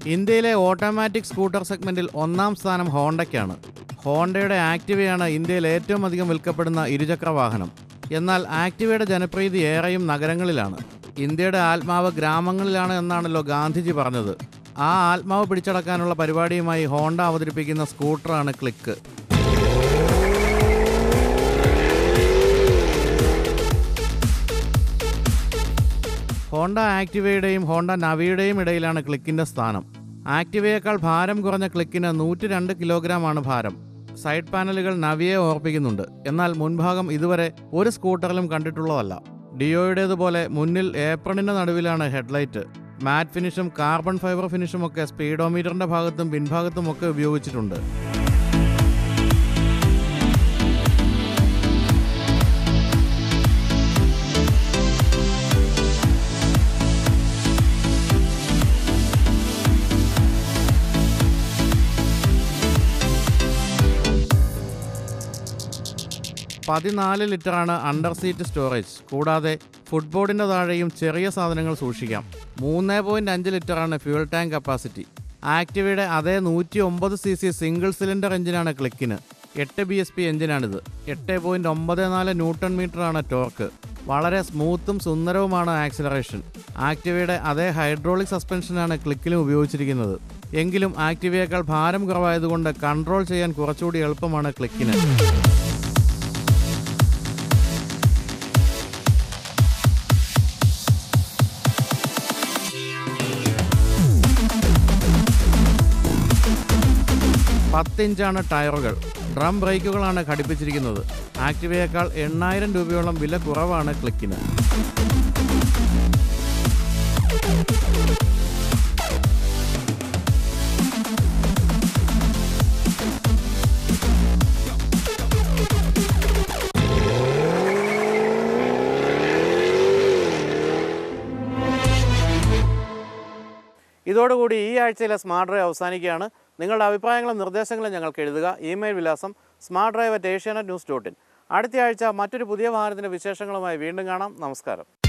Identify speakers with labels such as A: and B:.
A: ഇന്ത്യയിലെ automatic scooter സെഗ്മെന്റിൽ ഒന്നാം സ്ഥാനം ഹോണ്ടയ്ക്കാണ് ഹോണ്ടയുടെ ആക്ടിവയാണ് ഇന്ത്യയിൽ ഏറ്റവും അധികം വിൽക്കപ്പെടുന്ന ഇരുചക്ര വാഹനം എന്നാൽ ആക്ടിവയുടെ ജനപ്രീതി ഏറെയും നഗരങ്ങളിലാണ് ഇന്ത്യയുടെ ആത്മാവ് ഗ്രാമങ്ങളിലാണ് എന്നാണല്ലോ ഗാന്ധിജി പറഞ്ഞത് ആ ആത്മാവ് പിടിച്ചടക്കാനുള്ള പരിപാടിയുമായി ഹോണ്ട അവതരിപ്പിക്കുന്ന സ്കൂട്ടറാണ് ക്ലിക്ക് ഹോണ്ട ആക്ടിവയുടെയും ഹോണ്ട നവിയുടെയും ഇടയിലാണ് ക്ലിക്കിന്റെ സ്ഥാനം ആക്ടിവയേക്കാൾ ഭാരം കുറഞ്ഞ ക്ലിക്കിന് നൂറ്റി രണ്ട് കിലോഗ്രാമാണ് ഭാരം സൈഡ് പാനലുകൾ നവിയെ ഓർപ്പിക്കുന്നുണ്ട് എന്നാൽ മുൻഭാഗം ഇതുവരെ ഒരു സ്കൂട്ടറിലും കണ്ടിട്ടുള്ളതല്ല ഡിയോയുടേതുപോലെ മുന്നിൽ ഏപ്രണിന്റെ നടുവിലാണ് ഹെഡ്ലൈറ്റ് മാറ്റ് ഫിനിഷും കാർബൺ ഫൈബർ ഫിനിഷും ഒക്കെ സ്പീഡോമീറ്ററിന്റെ ഭാഗത്തും പിൻഭാഗത്തും ഒക്കെ ഉപയോഗിച്ചിട്ടുണ്ട് പതിനാല് ലിറ്ററാണ് അണ്ടർ സീറ്റ് സ്റ്റോറേജ് കൂടാതെ ഫുട്ബോർഡിന്റെ താഴെയും ചെറിയ സാധനങ്ങൾ സൂക്ഷിക്കാം മൂന്ന് പോയിന്റ് അഞ്ച് ലിറ്ററാണ് ഫ്യൂൽ ടാങ്ക് കപ്പാസിറ്റി ആക്ടിവയുടെ അതേ നൂറ്റി ഒമ്പത് സി സി സിംഗിൾ സിലിണ്ടർ എഞ്ചിനാണ് ക്ലിക്കിന് എട്ട് ബി എസ് പി എഞ്ചിനാണിത് എട്ട് പോയിന്റ് ഒമ്പത് നാല് ന്യൂട്ടൺ മീറ്ററാണ് ടോർക്ക് വളരെ സ്മൂത്തും സുന്ദരവുമാണ് ആക്സിലറേഷൻ ആക്ടിവയുടെ അതേ ഹൈഡ്രോളിക് സസ്പെൻഷനാണ് ക്ലിക്കിലും ഉപയോഗിച്ചിരിക്കുന്നത് എങ്കിലും ആക്ടിവയേക്കാൾ ഭാരം കുറവായതുകൊണ്ട് കൺട്രോൾ ചെയ്യാൻ കുറച്ചുകൂടി എളുപ്പമാണ് ക്ലിക്കിന് പത്തിഞ്ചാണ് ടയറുകൾ ഡ്രം ബ്രേക്കുകളാണ് ഘടിപ്പിച്ചിരിക്കുന്നത് ആക്ടിവയേക്കാൾ എണ്ണായിരം രൂപയോളം വില കുറവാണ് ക്ലിക്കിന് ഇതോടുകൂടി ഈ ആഴ്ചയിലെ സ്മാർട്ട് ഡ്രൈവ് അവസാനിക്കുകയാണ് നിങ്ങളുടെ അഭിപ്രായങ്ങളും നിർദ്ദേശങ്ങളും ഞങ്ങൾക്ക് എഴുതുക ഇമെയിൽ വിലാസം smart drive at Asianet news dot in അടുത്ത ആഴ്ച മറ്റൊരു പുതിയ വാഹനത്തിൻ്റെ വിശേഷങ്ങളുമായി വീണ്ടും കാണാം നമസ്കാരം